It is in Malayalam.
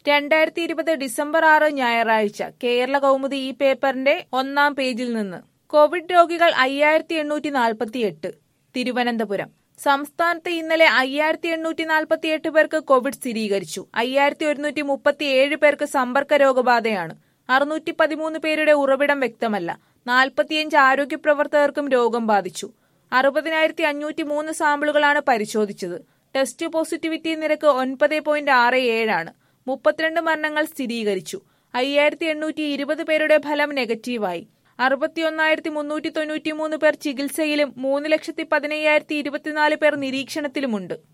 രണ്ടായിരത്തി ഇരുപത് ഡിസംബർ ആറ് ഞായറാഴ്ച കേരള കൗമുദി ഈ പേപ്പറിന്റെ ഒന്നാം പേജിൽ നിന്ന് കോവിഡ് രോഗികൾ അയ്യായിരത്തി എണ്ണൂറ്റി നാൽപ്പത്തി എട്ട് തിരുവനന്തപുരം സംസ്ഥാനത്ത് ഇന്നലെ അയ്യായിരത്തി എണ്ണൂറ്റി നാൽപ്പത്തി എട്ട് പേർക്ക് കോവിഡ് സ്ഥിരീകരിച്ചു അയ്യായിരത്തി ഒരുന്നൂറ്റി മുപ്പത്തി ഏഴ് പേർക്ക് സമ്പർക്ക രോഗബാധയാണ് അറുന്നൂറ്റി പതിമൂന്ന് പേരുടെ ഉറവിടം വ്യക്തമല്ല നാൽപ്പത്തിയഞ്ച് ആരോഗ്യ പ്രവർത്തകർക്കും രോഗം ബാധിച്ചു അറുപതിനായിരത്തി അഞ്ഞൂറ്റി മൂന്ന് സാമ്പിളുകളാണ് പരിശോധിച്ചത് ടെസ്റ്റ് പോസിറ്റിവിറ്റി നിരക്ക് ഒൻപത് പോയിന്റ് ആറ് ഏഴാണ് മുപ്പത്തിരണ്ട് മരണങ്ങൾ സ്ഥിരീകരിച്ചു അയ്യായിരത്തി എണ്ണൂറ്റി ഇരുപത് പേരുടെ ഫലം നെഗറ്റീവായി അറുപത്തിയൊന്നായിരത്തി മുന്നൂറ്റി തൊണ്ണൂറ്റി മൂന്ന് പേർ ചികിത്സയിലും മൂന്ന് ലക്ഷത്തി പതിനയ്യായിരത്തി ഇരുപത്തിനാല് പേർ നിരീക്ഷണത്തിലുമുണ്ട്